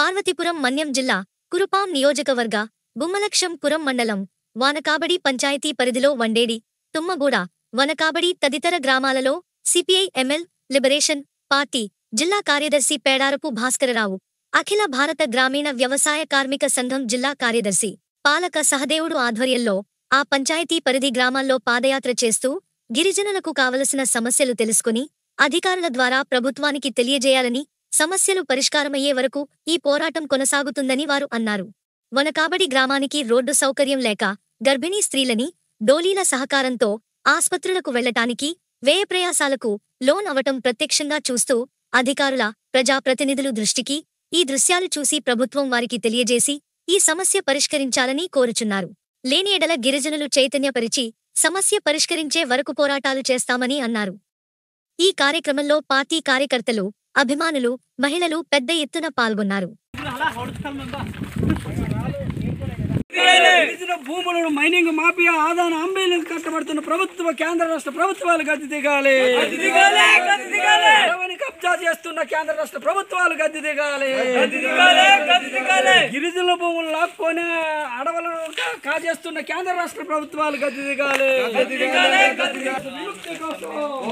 పార్వతీపురం మన్యం జిల్లా కురుపాం నియోజకవర్గ గుమ్మలక్షం పురం మండలం వానకాబడి పంచాయతీ పరిధిలో వండేడి తుమ్మగూడ వనకాబడి తదితర గ్రామాలలో సిపిఐ ఎంఎల్ లిబరేషన్ పార్టీ జిల్లా కార్యదర్శి పేడారపు భాస్కరరావు అఖిల భారత గ్రామీణ వ్యవసాయ కార్మిక సంఘం జిల్లా కార్యదర్శి పాలక సహదేవుడు ఆధ్వర్యంలో ఆ పంచాయతీ పరిధి గ్రామాల్లో పాదయాత్ర చేస్తూ గిరిజనులకు కావలసిన సమస్యలు తెలుసుకుని అధికారుల ద్వారా ప్రభుత్వానికి తెలియజేయాలని సమస్యలు పరిష్కారమయ్యే వరకు ఈ పోరాటం కొనసాగుతుందని వారు అన్నారు వనకాబడి గ్రామానికి రోడ్డు సౌకర్యం లేక గర్భిణీ స్త్రీలని డోలీల సహకారంతో ఆస్పత్రులకు వెళ్లటానికి వ్యయప్రయాసాలకు లోన్ అవటం ప్రత్యక్షంగా చూస్తూ అధికారుల ప్రజాప్రతినిధులు దృష్టికి ఈ దృశ్యాలు చూసి ప్రభుత్వం వారికి తెలియజేసి ఈ సమస్య పరిష్కరించాలని కోరుచున్నారు లేని ఎడల గిరిజనులు చైతన్యపరిచి సమస్య పరిష్కరించే వరకు పోరాటాలు చేస్తామని అన్నారు ఈ కార్యక్రమంలో పార్టీ కార్యకర్తలు అభిమానులు మహిళలు పెద్ద ఎత్తున పాల్గొన్నారు గిరిజన భూములను మైనింగ్ మాఫియా ఆదాన అంబేలకు కట్టబడుతున్న ప్రభుత్వ కేంద్ర రాష్ట్ర ప్రభుత్వాలు గద్దె దిగాలి అడవిని కబ్జా చేస్తున్న కేంద్ర రాష్ట్ర ప్రభుత్వాలు గద్దె దిగాలి గిరిజన భూములు లాక్కొని అడవులను కా- కాజేస్తున్న కేంద్ర రాష్ట్ర ప్రభుత్వాలు గద్దె దిగాలి విముక్తి కోసం.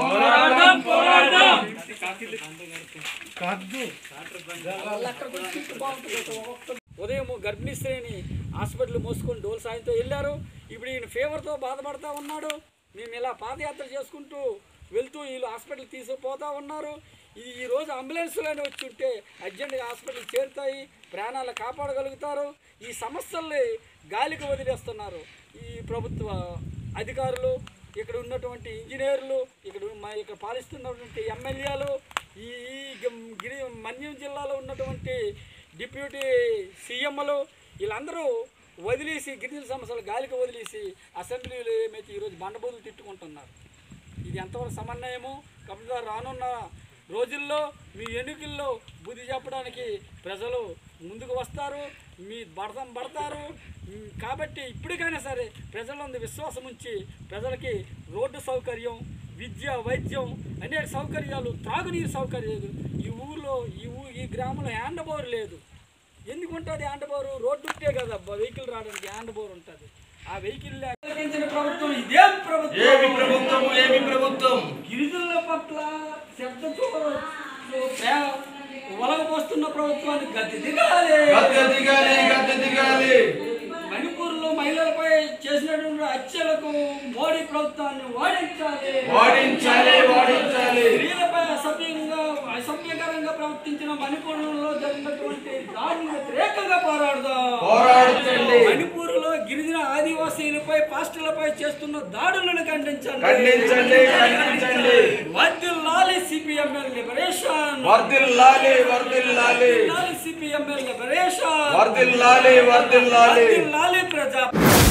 ఉదయం గర్భిణీ స్త్రీని హాస్పిటల్ మోసుకొని డోల్ సాయంతో వెళ్ళారు ఇప్పుడు ఈయన ఫీవర్తో బాధపడతా ఉన్నాడు మేము ఇలా పాదయాత్ర చేసుకుంటూ వెళ్తూ వీళ్ళు హాస్పిటల్ తీసుకుపోతా ఉన్నారు ఈ ఈ రోజు అంబులెన్స్లోనే వచ్చి ఉంటే అర్జెంటుగా హాస్పిటల్ చేరుతాయి ప్రాణాలు కాపాడగలుగుతారు ఈ సమస్యల్ని గాలికి వదిలేస్తున్నారు ఈ ప్రభుత్వ అధికారులు ఇక్కడ ఉన్నటువంటి ఇంజనీర్లు ఇక్కడ మా ఇక్కడ పాలిస్తున్నటువంటి ఎమ్మెల్యేలు ఈ ఈ గం- గిరి మన్యం జిల్లాలో ఉన్నటువంటి డిప్యూటీ సీఎంలు వీళ్ళందరూ వదిలేసి గిరిజన సమస్యలు గాలికి వదిలేసి అసెంబ్లీలో ఏమైతే ఈరోజు బండబోదులు తిట్టుకుంటున్నారు ఇది ఎంతవరకు సమన్వయము కాబట్టి రానున్న రోజుల్లో మీ ఎన్నికల్లో బుద్ధి చెప్పడానికి ప్రజలు ముందుకు వస్తారు మీ బడతం పడతారు ఉమ్, కాబట్టి ఇప్పటికైనా సరే ప్రజలందు విశ్వాసం ఉంచి ప్రజలకి రోడ్డు సౌకర్యం విద్య వైద్యం అనేక సౌకర్యాలు త్రాగునీరు సౌకర్యాలు ఈ ఊర్లో ఈ ఊ ఈ గ్రామంలో హ్యాండ్ బోర్ లేదు ఎందుకు ఉంటుంది హ్యాండ్ బోర్ రోడ్డు ఉంటే కదా వెహికల్ రావడానికి హ్యాండ్ బోర్ ఉంటుంది ఆ వెహికల్ లేక ప్రభుత్వం ఇదేం ప్రభుత్వం ఏమి ప్రభుత్వం ఏమి ప్రభుత్వం గిరిజనుల పట్ల శబ్దతో ఒలగపోస్తున్న ప్రభుత్వాన్ని గద్దె దిగాలి గద్దె దిగాలి గద్దె దిగాలి మణిపూర్లో మహిళలపై చేసినటువంటి హత్యలకు మోడీ ప్రభుత్వాన్ని ఓడించాలి వాడించాలి వాడించాలి స్త్రీలపై అసభ్యంగా అసభ్యకరంగా ప్రవర్తించిన మణిపూర్లో జరిగినటువంటి దాడిని వ్యతిరేకంగా పోరాడదాం పోరాడుతండి మణిపూర్లో గిరిజన ఆదివాసీలపై పాస్టర్లపై చేస్తున్న దాడులను ఖండించండి ఖండించండి ఖండించండి వర్దిల్లాలి సిపిఎంఎల్ లిబరేషన్ వర్దిల్లాలి వర్దిల్లాలి వర్దిల్లాలి సిపిఎంఎల్ లిబరేషన్ వర్దిల్లాలి వర్దిల్లాలి వర్దిల్లాలి ప్రజా